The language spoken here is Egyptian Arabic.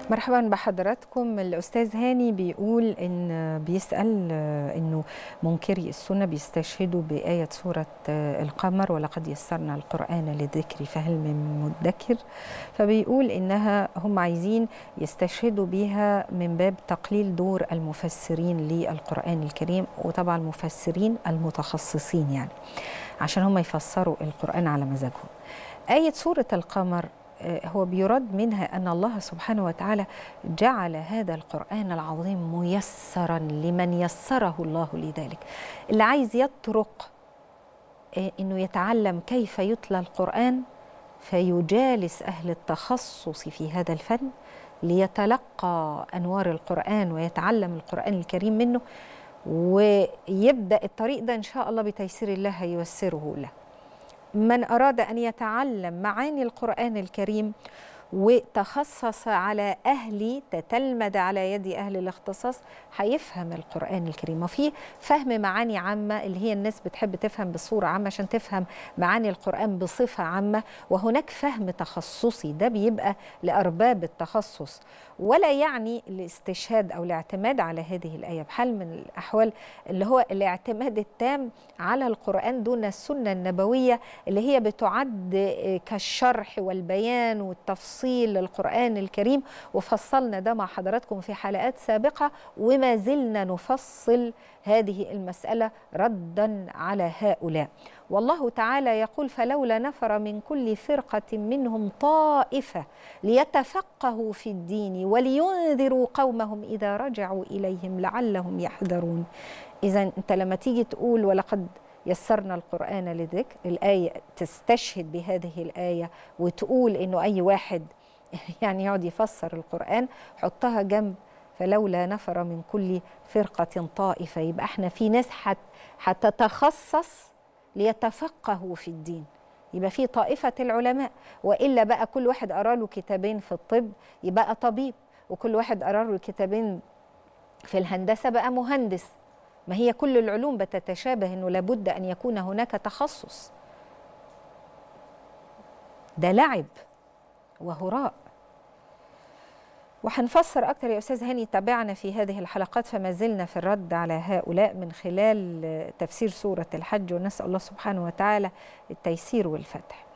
مرحبا بحضراتكم الاستاذ هاني بيقول ان بيسال انه منكري السنه بيستشهدوا بايه سوره القمر ولقد يسرنا القران للذكر فهل من مدكر فبيقول انها هم عايزين يستشهدوا بيها من باب تقليل دور المفسرين للقران الكريم وطبعا المفسرين المتخصصين يعني عشان هم يفسروا القران على مزاجهم ايه سوره القمر هو بيراد منها ان الله سبحانه وتعالى جعل هذا القران العظيم ميسرا لمن يسره الله لذلك اللي عايز يطرق انه يتعلم كيف يتلى القران فيجالس اهل التخصص في هذا الفن ليتلقى انوار القران ويتعلم القران الكريم منه ويبدا الطريق ده ان شاء الله بتيسير الله هييسره له من أراد أن يتعلم معاني القرآن الكريم وتخصص على أهل تتلمذ على يد أهل الاختصاص هيفهم القرآن الكريم وفي فهم معاني عامة اللي هي الناس بتحب تفهم بصورة عامة عشان تفهم معاني القرآن بصفة عامة وهناك فهم تخصصي ده بيبقى لأرباب التخصص ولا يعني الاستشهاد أو الاعتماد على هذه الآية بحال من الأحوال اللي هو الاعتماد التام على القرآن دون السنة النبوية اللي هي بتعد كالشرح والبيان والتفصيل للقرآن الكريم وفصلنا ده مع حضراتكم في حلقات سابقة وما زلنا نفصل هذه المسألة ردا على هؤلاء والله تعالى يقول فلولا نفر من كل فرقة منهم طائفة ليتفقهوا في الدين ولينذروا قومهم إذا رجعوا إليهم لعلهم يحذرون إذا أنت لما تيجي تقول ولقد يسرنا القرآن للذكر الآية تستشهد بهذه الآية وتقول إنه أي واحد يعني يقعد يفسر القرآن حطها جنب فلولا نفر من كل فرقة طائفة يبقى احنا في ناس حت هتتخصص ليتفقهوا في الدين يبقى في طائفة العلماء وإلا بقى كل واحد قرا له كتابين في الطب يبقى طبيب وكل واحد قرا له كتابين في الهندسة بقى مهندس ما هي كل العلوم بتتشابه انه لابد ان يكون هناك تخصص ده لعب وهراء وهنفسر اكتر يا استاذ هاني تابعنا في هذه الحلقات فما زلنا في الرد على هؤلاء من خلال تفسير سوره الحج ونسال الله سبحانه وتعالى التيسير والفتح